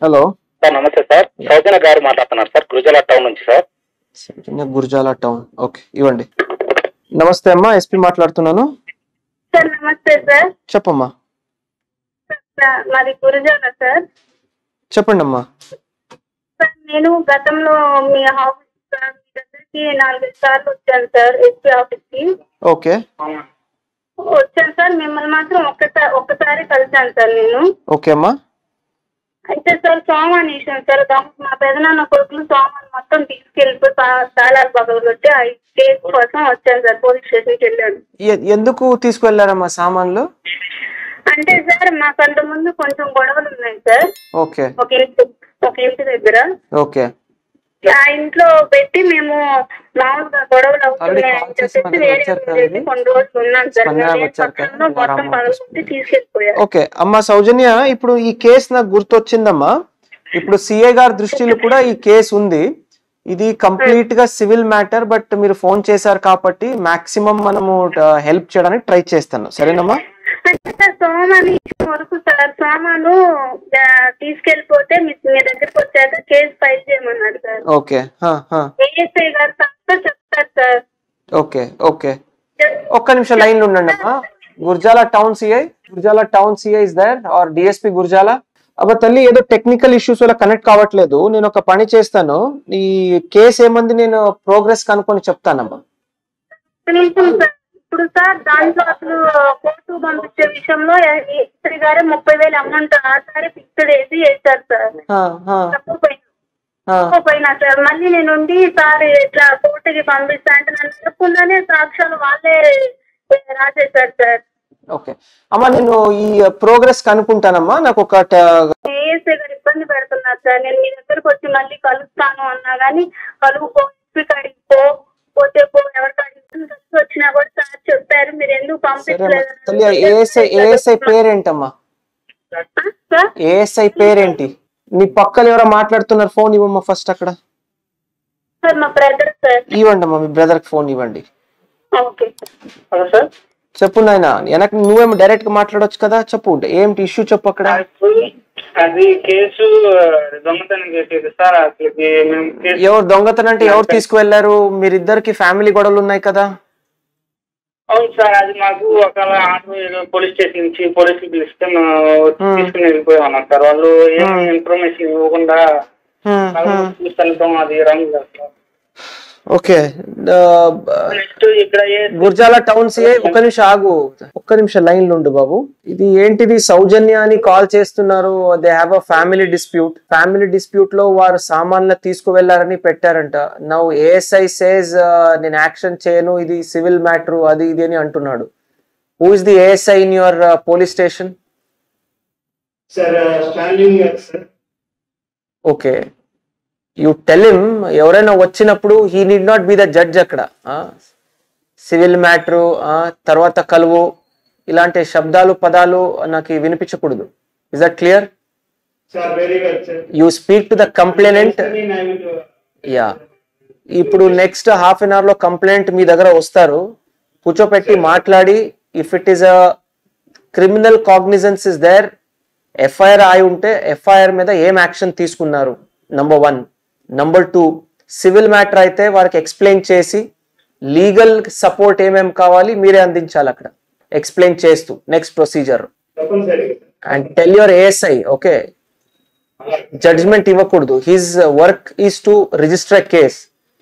Hello sir నమస్తే sir Soujanya గారు మాట్లాడుతున్నారు సార్ గురుజల టౌన్ నుంచి sir Soujanya Gurazala town okay ఇవ్వండి నమస్తే అమ్మా ఎస్పీ మాట్లాడుతున్నాను సార్ నమస్తే సార్ చెప్పమ్మా సార్, మాది గురజాల సార్ చెప్పండి అమ్మా సార్ నేను గతంలో మీ ఆఫీస్ సార్ మీ దగ్గరికి నాలుగైదు సార్లు వచ్చాను సార్ ఎస్పీ ఆఫీస్ కి ఓకే వచ్చాను సార్ మిమ్మల్ని మాత్రం ఒక్కసారి ఒక్కసారి కలిశాను సార్ నేను ఓకే అమ్మా అయితే సార్ సోమాన్ విషయం సార్ దొంగ మా పెదనాన్న కొడుకులు సోమాన్ మొత్తం తీసుకెళ్ళిపోయి పా- తాళాలు పగలగొట్టి ఆ కేసు కోసం వచ్చాను సార్ పోలీస్ స్టేషన్కి వెళ్ళాను ఎ- ఎందుకు తీసుకువెళ్ళారమ్మా సామాన్లు అంటే సార్ మాకు అంత ముందు కొంచెం గొడవలు ఉన్నాయి సార్ ఓకే ఒక ఇంటి ఒక ఇంటి దగ్గర ఓకే ఆ ఇంట్లో పెట్టి మేము మామూలుగా గొడవలు Already అవుతున్నాయి call అని చేసి చెప్పేసి మరి వేరే వచ్చారు కదా ఊరు వెళ్ళి ఇది? కొన్ని రోజులు ఉన్నాం సార్ స్పందనకు మేము వచ్చారు కదా? పక్కన మొత్తం వారం పగలగొట్టి తీసుకెళ్ళిపోయారు ఓకే అమ్మా సౌజన్య ఇప్పుడు ఈ కేసు నాకు గుర్తొచ్చిందమ్మా ఇప్పుడు సిఐ గారి దృష్టిలో కూడా ఈ కేసు ఉంది ఇది కంప్లీట్ గా సివిల్ మ్యాటర్ బట్ మీరు ఫోన్ చేశారు కాబట్టి మాక్సిమం మనము హెల్ప్ చేయడానికి ట్రై చేస్తాను సరేనమ్మా అంటే సార్ సోమాను ఇచ్చిన వరకు సార్ సోమాను ఆ, తీసుకెళ్ళిపోతే మీ మీ దగ్గరికి వచ్చాక కేసు ఫైల్ చేయమన్నారు సార్ ఓకే హా, హా. ఏఎస్ఐ గారు తప్ప చెప్తారు సార్ ఓకే ఓకే ఒక్క నిమిషం లైన్ లో ఉండండి అమ్మా Gurazala town CI Gurazala town CI is there or DSP Gurazala అబ్బా తల్లి ఏదో టెక్నికల్ ఇష్యూస్ వల్ల కనెక్ట్ కావట్లేదు నేను ఒక పని చేస్తాను ఈ కేసు ఏమంది నేను ప్రోగ్రెస్ కనుక్కొని చెప్తానమ్మా ఒక్క నిమిషం సార్ ఇప్పుడు సార్ దాంట్లో అసలు కోర్టు పంపించే విషయంలో ఏఎస్ఐ గారే ముప్పై వేలు అమౌంట్ ఆసారి ఫిక్స్డ్ వేసి వేశారు సార్ హా, హా, తప్పిపోయింది హా. పోయినా సార్ మళ్ళీ నేను ఉండి సార్ ఇట్లా కోర్టుకి పంపిస్తా అంటే నన్ను చెప్పకుండానే సాక్ష్యాలు వాళ్ళే రాసేశారు సార్ ఓకే అమ్మా నేను ఈ ప్రోగ్రెస్ కనుక్కుంటానమ్మా నాకు ఒక ట- ఏఎస్ఐ గారు ఇబ్బంది పెడుతున్నారు సార్ నేను మీ దగ్గరకు వచ్చి మళ్ళీ కలుస్తాను అన్నా కానీ కలువు పో ఎస్పీ కాడికి పో పోతే పో ఎవరి కాడికి కలిసి వచ్చినా కూడా సార్ చెప్పారు మీరు ఎందుకు సరే అమ్మా తల్లి ఏఎస్ఐ ఏఎస్ఐ పేరేంటమ్మా సార్ ఏఎస్ఐ పేరేంటి నీ పక్కన ఎవరో మాట్లాడుతున్నారు ఫోన్ ఇవ్వమ్మా ఫస్ట్ అక్కడ సార్ మా బ్రదర్ సార్ ఇవ్వండి అమ్మా మీ బ్రదర్ కి ఫోన్ ఇవ్వండి ఓకే హలో సార్ చెప్పు నాయన వెనక నువ్వేమో డైరెక్ట్ గా మాట్లాడొచ్చు కదా చెప్పు ఏంటి ఇష్యూ చెప్పు అక్కడ అది కేసు దొంగతనం చేసేది సార్ అసలుకి మేము కేసు ఎవరు దొంగతనం అంటే ఎవరు తీసుకువెళ్లారు మీరిద్దరికి ఫ్యామిలీ గొడవలు ఉన్నాయి కదా అవును సార్ అది మాకు ఒకవేళ ఆటో ఏదో పోలీస్ స్టేషన్ నుంచి పోలీసులు పిలిస్తే మేము వచ్చి Hmm. తీసుకుని వెళ్ళిపోయామన్నారు సార్ వాళ్ళు ఏం Hmm. ఇన్ఫర్మేషన్ ఇవ్వకుండా హ్మ్, హ్మ్. చూస్తాం అది రాంగ్ సార్ ఓకే నెక్స్ట్ ఇక్కడ ఏ గుర్జాల టౌన్ సిఐ ఒక్క నిమిషం ఆగు ఒక్క నిమిషం లైన్ లో ఉండు బాబు ఇది ఏంటిది సౌజన్య అని కాల్ చేస్తున్నారు they have a family dispute family dispute లో వారు సామాన్లు తీసుకువెళ్లారని పెట్టారంట నవ్వు ఏఎస్ఐ సేజ్ నేను యాక్షన్ చేయను ఇది సివిల్ మ్యాటర్ అది ఇది అని అంటున్నాడు who is the ASI in your police station sir standing sir okay you tell him ఎవరైనా వచ్చినప్పుడు he need not be the judge అక్కడ సివిల్ మ్యాటరు తర్వాత కలువు ఇలాంటి శబ్దాలు పదాలు నాకు వినిపించకూడదు is that clear sir very well sir you speak to the complainant yeah ఇప్పుడు నెక్స్ట్ హాఫ్ అన్ అవర్ లో కంప్లైంట్ మీ దగ్గర వస్తారు కూర్చోపెట్టి మాట్లాడి if it is a criminal cognizance is there FIR అయి ఉంటే ఎఫ్ఐఆర్ మీద ఏం యాక్షన్ తీసుకున్నారు number one number two civil matter అయితే వారికి ఎక్స్ప్లెయిన్ చేసి లీగల్ సపోర్ట్ ఏమేం కావాలి మీరే అందించాలి అక్కడ ఎక్స్ప్లెయిన్ చేస్తూ నెక్స్ట్ ప్రొసీజర్ తప్పనిసరిగా and tell your ASI okay judgement ఇవ్వకూడదు his work is to register case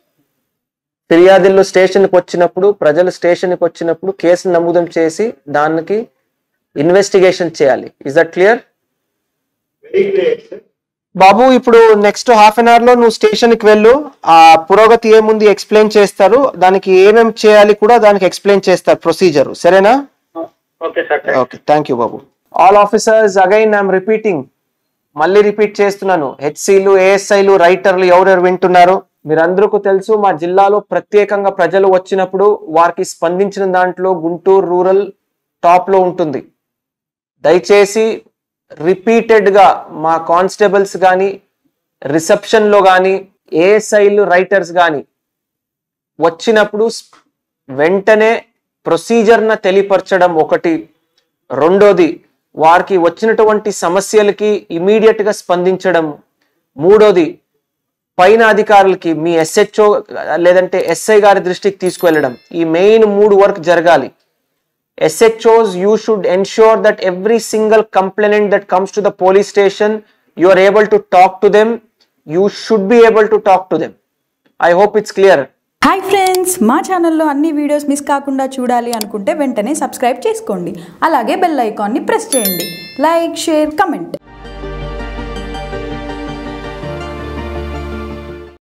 ఫిర్యాదులు స్టేషన్కి వచ్చినప్పుడు ప్రజలు స్టేషన్కి వచ్చినప్పుడు కేసు నమోదం చేసి దానికి ఇన్వెస్టిగేషన్ చేయాలి is that clear very clear sir బాబు ఇప్పుడు నెక్స్ట్ హాఫ్ అన్ అవర్ లో నువ్వు స్టేషన్ కి వెళ్ళు ఆ పురోగతి ఏముంది ఎక్స్ప్లెయిన్ చేస్తారు దానికి ఏమేం చేయాలి కూడా దానికి ఎక్స్ప్లెయిన్ చేస్తారు ప్రొసీజర్ సరేనా okay sir okay thank you బాబు all officers again I'm repeating మళ్ళీ రిపీట్ చేస్తున్నాను హెచ్సిలు ఏఎస్ఐలు రైటర్లు ఎవరెవరు వింటున్నారు మీరందరికీ తెలుసు మా జిల్లాలో ప్రత్యేకంగా ప్రజలు వచ్చినప్పుడు వారికి స్పందించిన దాంట్లో గుంటూరు రూరల్ టాప్ లో ఉంటుంది దయచేసి రిపీటెడ్ గా మా కానిస్టేబుల్స్ కానీ రిసెప్షన్ లో కానీ ఏఎస్ఐలు రైటర్స్ కానీ వచ్చినప్పుడు స్- వెంటనే ప్రొసీజర్న తెలియపరచడం ఒకటి రెండోది వారికి వచ్చినటువంటి సమస్యలకి ఇమీడియట్ గా స్పందించడం మూడోది పైన అధికారులకి మీ ఎస్హెచ్ఓ లేదంటే ఎస్ఐ గారి దృష్టికి తీసుకువెళ్ళడం ఈ మెయిన్ మూడు వర్క్ జరగాలి SHOs, you should ensure that every single complainant that comes to the police station, you are able to talk to them. You should be able to talk to them. I hope it's clear. Hi friends మా ఛానల్లో అన్ని videos miss కాకుండా చూడాలి అనుకుంటే వెంటనే subscribe చేసుకోండి అలాగే bell ఐకాన్ని ప్రెస్ చేయండి లైక్ షేర్ కమెంట్